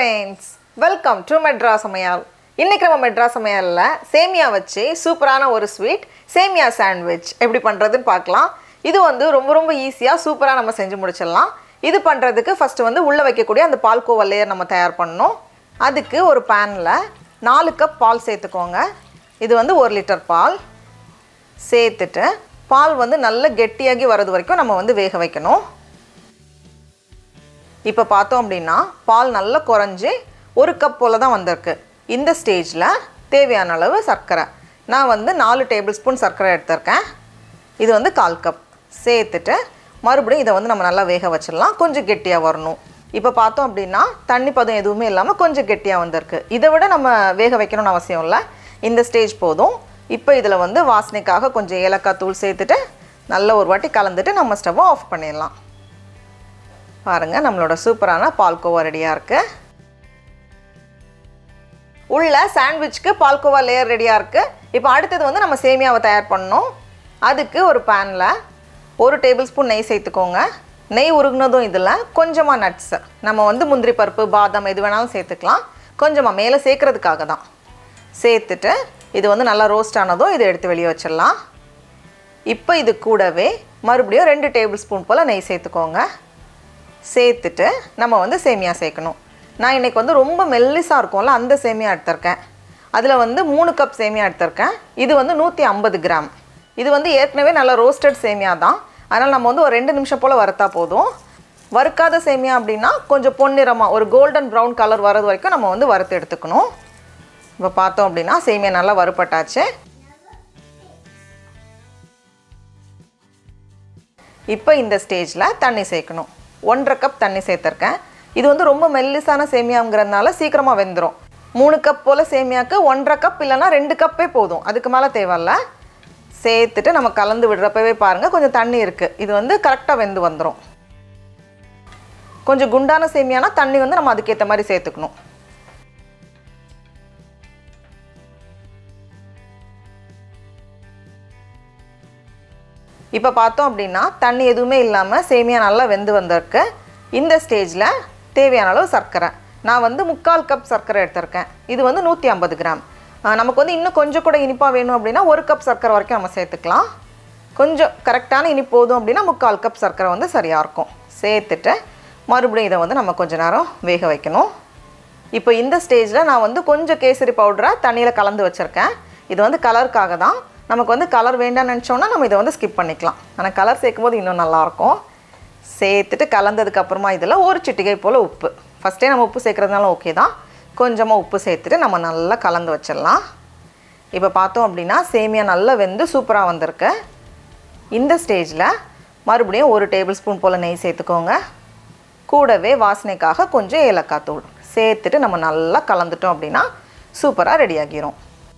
Friends welcome to metro சமையல் இன்னைக்கு நம்ம மெட்ரா சமையலில் சேமியா வச்சு சூப்பரான ஒரு ஸ்வீட் சேமியா சாண்ட்விச் எப்படி பண்ணுறதுன்னு பார்க்கலாம் இது வந்து ரொம்ப ரொம்ப ஈஸியாக சூப்பராக நம்ம செஞ்சு முடிச்சிடலாம் இது பண்ணுறதுக்கு ஃபஸ்ட்டு வந்து உள்ளே வைக்கக்கூடிய அந்த பால்கோவா லேயர் நம்ம தயார் பண்ணணும் அதுக்கு ஒரு பேனில் நாலு கப் பால் சேர்த்துக்கோங்க இது வந்து ஒரு லிட்டர் பால் சேர்த்துட்டு பால் வந்து நல்ல கெட்டியாகி வர்றது வரைக்கும் நம்ம வந்து வேக வைக்கணும் இப்போ பார்த்தோம் அப்படின்னா பால் நல்லா குறைஞ்சி ஒரு கப் போல் தான் வந்திருக்கு இந்த ஸ்டேஜில் தேவையான அளவு சர்க்கரை நான் வந்து நாலு டேபிள் ஸ்பூன் சர்க்கரை எடுத்திருக்கேன் இது வந்து கால் கப் சேர்த்துட்டு மறுபடியும் இதை வந்து நம்ம நல்லா வேக வச்சிடலாம் கொஞ்சம் கெட்டியாக வரணும் இப்போ பார்த்தோம் அப்படின்னா தண்ணி பதம் எதுவுமே இல்லாமல் கொஞ்சம் கெட்டியாக வந்திருக்கு இதை விட நம்ம வேக வைக்கணும்னு அவசியம் இல்லை இந்த ஸ்டேஜ் போதும் இப்போ இதில் வந்து வாசனைக்காக கொஞ்சம் ஏலக்காய் தூள் சேர்த்துட்டு நல்ல ஒரு வாட்டி கலந்துட்டு நம்ம ஸ்டவ்வை ஆஃப் பண்ணிடலாம் பாருங்கள் நம்மளோட சூப்பரான பால்கோவா ரெடியாக இருக்குது உள்ள சாண்ட்விச்க்கு பால்கோவா லேயர் ரெடியாக இருக்குது இப்போ அடுத்தது வந்து நம்ம சேமியாவை தயார் பண்ணணும் அதுக்கு ஒரு பேனில் ஒரு டேபிள் ஸ்பூன் நெய் சேர்த்துக்கோங்க நெய் உருகுனதும் இதில் கொஞ்சமாக நட்ஸு நம்ம வந்து முந்திரி பருப்பு பாதாம் எது வேணாலும் சேர்த்துக்கலாம் கொஞ்சமாக மேலே சேர்க்குறதுக்காக தான் சேர்த்துட்டு இது வந்து நல்லா ரோஸ்ட் ஆனதும் இதை எடுத்து வெளியே வச்சிடலாம் இப்போ இது கூடவே மறுபடியும் ரெண்டு டேபிள் ஸ்பூன் போல் நெய் சேர்த்துக்கோங்க சேர்த்துட்டு நம்ம வந்து சேமியா சேர்க்கணும் நான் இன்றைக்கி வந்து ரொம்ப மெல்லிஸாக இருக்கும்ல அந்த சேமியா எடுத்திருக்கேன் அதில் வந்து மூணு கப் சேமியா எடுத்திருக்கேன் இது வந்து நூற்றி ஐம்பது கிராம் இது வந்து ஏற்கனவே நல்லா ரோஸ்டட் சேமியா தான் அதனால் நம்ம வந்து ஒரு ரெண்டு நிமிஷம் போல் வறுத்தா போதும் வறுக்காத சேமியா அப்படின்னா கொஞ்சம் பொன்னிறமாக ஒரு கோல்டன் ப்ரௌன் கலர் வர்றது வரைக்கும் நம்ம வந்து வறுத்து எடுத்துக்கணும் இப்போ பார்த்தோம் அப்படின்னா சேமியா நல்லா வறுப்பட்டாச்சு இப்போ இந்த ஸ்டேஜில் தண்ணி சேர்க்கணும் ஒன்றரை கப் தண்ணி சேர்த்துருக்கேன் இது வந்து ரொம்ப மெல்லிசான சேமியாங்கிறதுனால சீக்கிரமாக வெந்துடும் மூணு கப் போல் சேமியாவுக்கு ஒன்றரை கப் இல்லைன்னா ரெண்டு கப்பே போதும் அதுக்கு மேலே தேவையில்ல சேர்த்துட்டு நம்ம கலந்து விடுறப்பவே பாருங்கள் கொஞ்சம் தண்ணி இருக்குது இது வந்து கரெக்டாக வெந்து வந்துடும் கொஞ்சம் குண்டான சேமியானா தண்ணி வந்து நம்ம அதுக்கேற்ற மாதிரி சேர்த்துக்கணும் இப்போ பார்த்தோம் அப்படின்னா தண்ணி எதுவுமே இல்லாமல் சேமியா நல்லா வெந்து வந்திருக்கு இந்த ஸ்டேஜில் தேவையான அளவு சர்க்கரை நான் வந்து முக்கால் கப் சர்க்கரை எடுத்திருக்கேன் இது வந்து நூற்றி ஐம்பது கிராம் ஆஹ் நமக்கு வந்து இன்னும் கொஞ்சம் கூட இனிப்பாக வேணும் அப்படின்னா ஒரு கப் சர்க்கரை வரைக்கும் நம்ம சேர்த்துக்கலாம் கொஞ்சம் கரெக்டான இனிப்பு போதும் அப்படின்னா முக்கால் கப் சர்க்கரை வந்து சரியாக இருக்கும் சேர்த்துட்டு மறுபடியும் இதை வந்து நம்ம கொஞ்ச நேரம் வேக வைக்கணும் இப்போ இந்த ஸ்டேஜில் நான் வந்து கொஞ்சம் கேசரி பவுடரை தண்ணியில் கலந்து வச்சுருக்கேன் இது வந்து கலருக்காக தான் நமக்கு வந்து கலர் வேண்டாம்னு நினச்சோன்னா நம்ம இதை வந்து ஸ்கிப் பண்ணிக்கலாம் ஆனால் கலர் சேர்க்கும்போது இன்னும் நல்லாயிருக்கும் சேர்த்துட்டு கலந்ததுக்கு அப்புறமா இதில் ஒரு சிட்டிகை போல் உப்பு ஃபஸ்ட்டே நம்ம உப்பு சேர்க்குறதுனால ஓகே தான் கொஞ்சமாக உப்பு சேர்த்துட்டு நம்ம நல்லா கலந்து வச்சிடலாம் இப்போ பார்த்தோம் அப்படின்னா சேமியா நல்லா வெந்து சூப்பராக வந்திருக்கு இந்த ஸ்டேஜில் மறுபடியும் ஒரு டேபிள் ஸ்பூன் போல் நெய் சேர்த்துக்கோங்க கூடவே வாசனைக்காக கொஞ்சம் ஏலக்காய் தூள் சேர்த்துட்டு நம்ம நல்லா கலந்துட்டோம் அப்படின்னா சூப்பராக ரெடி ஆகிரும்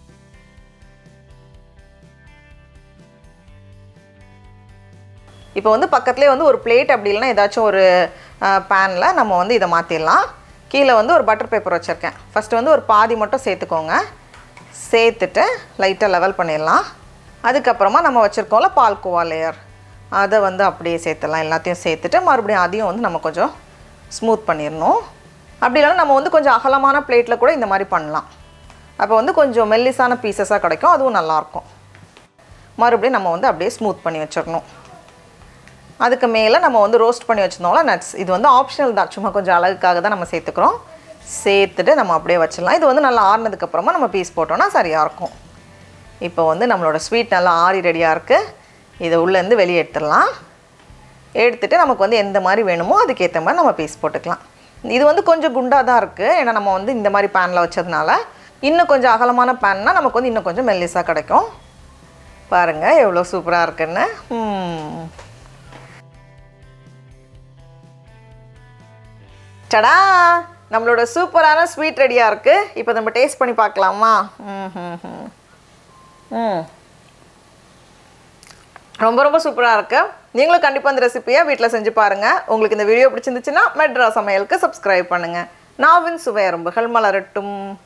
இப்போ வந்து பக்கத்துலேயே வந்து ஒரு பிளேட் அப்படி இல்லைன்னா ஏதாச்சும் ஒரு பேனில் நம்ம வந்து இதை மாற்றிடலாம் கீழே வந்து ஒரு பட்டர் பேப்பர் வச்சுருக்கேன் ஃபஸ்ட்டு வந்து ஒரு பாதி மட்டும் சேர்த்துக்கோங்க சேர்த்துட்டு லைட்டாக லெவல் பண்ணிடலாம் அதுக்கப்புறமா நம்ம வச்சுருக்கோம்ல பால்கோவா லேயர் அதை வந்து அப்படியே சேர்த்துடலாம் எல்லாத்தையும் சேர்த்துட்டு மறுபடியும் அதையும் வந்து நம்ம கொஞ்சம் ஸ்மூத் பண்ணிடணும் அப்படி இல்லைன்னா நம்ம வந்து கொஞ்சம் அகலமான பிளேட்டில் கூட இந்த மாதிரி பண்ணலாம் அப்போ வந்து கொஞ்சம் மெல்லிஸான பீசஸாக கிடைக்கும் அதுவும் நல்லாயிருக்கும் மறுபடியும் நம்ம வந்து அப்படியே ஸ்மூத் பண்ணி வச்சிடணும் அதுக்கு மேலே நம்ம வந்து ரோஸ்ட் பண்ணி வச்சுருந்தோம்ல நட்ஸ் இது வந்து ஆப்ஷனல் தான் சும்மா கொஞ்சம் அழகுக்காக தான் நம்ம சேர்த்துக்கிறோம் சேர்த்துட்டு நம்ம அப்படியே வச்சிடலாம் இது வந்து நல்லா ஆறுனதுக்கப்புறமா நம்ம பீஸ் போட்டோம்னா சரியாக இருக்கும் இப்போ வந்து நம்மளோட ஸ்வீட் நல்லா ஆறி ரெடியாக இருக்குது இதை உள்ளேருந்து வெளியே எடுத்துடலாம் எடுத்துட்டு நமக்கு வந்து எந்த மாதிரி வேணுமோ அதுக்கேற்ற மாதிரி நம்ம பீஸ் போட்டுக்கலாம் இது வந்து கொஞ்சம் குண்டாக தான் இருக்குது ஏன்னா நம்ம வந்து இந்த மாதிரி பேனில் வச்சதுனால இன்னும் கொஞ்சம் அகலமான பேன்னா நமக்கு வந்து இன்னும் கொஞ்சம் மெல்லிஸாக கிடைக்கும் பாருங்கள் எவ்வளோ சூப்பராக இருக்குன்னு ம். டடா நம்மளோட சூப்பரான ஸ்வீட் ரெடியாக இருக்குது இப்போ நம்ம டேஸ்ட் பண்ணி பார்க்கலாமா ம் ம் ம் ம் ரொம்ப ரொம்ப சூப்பராக இருக்கு நீங்களும் கண்டிப்பாக இந்த ரெசிபியை வீட்டில் செஞ்சு பாருங்கள் உங்களுக்கு இந்த வீடியோ பிடிச்சிருந்துச்சுன்னா மெட்ரா சமையலுக்கு சப்ஸ்கிரைப் பண்ணுங்கள் நாவின் சுவை அரும்புகள் மலரட்டும்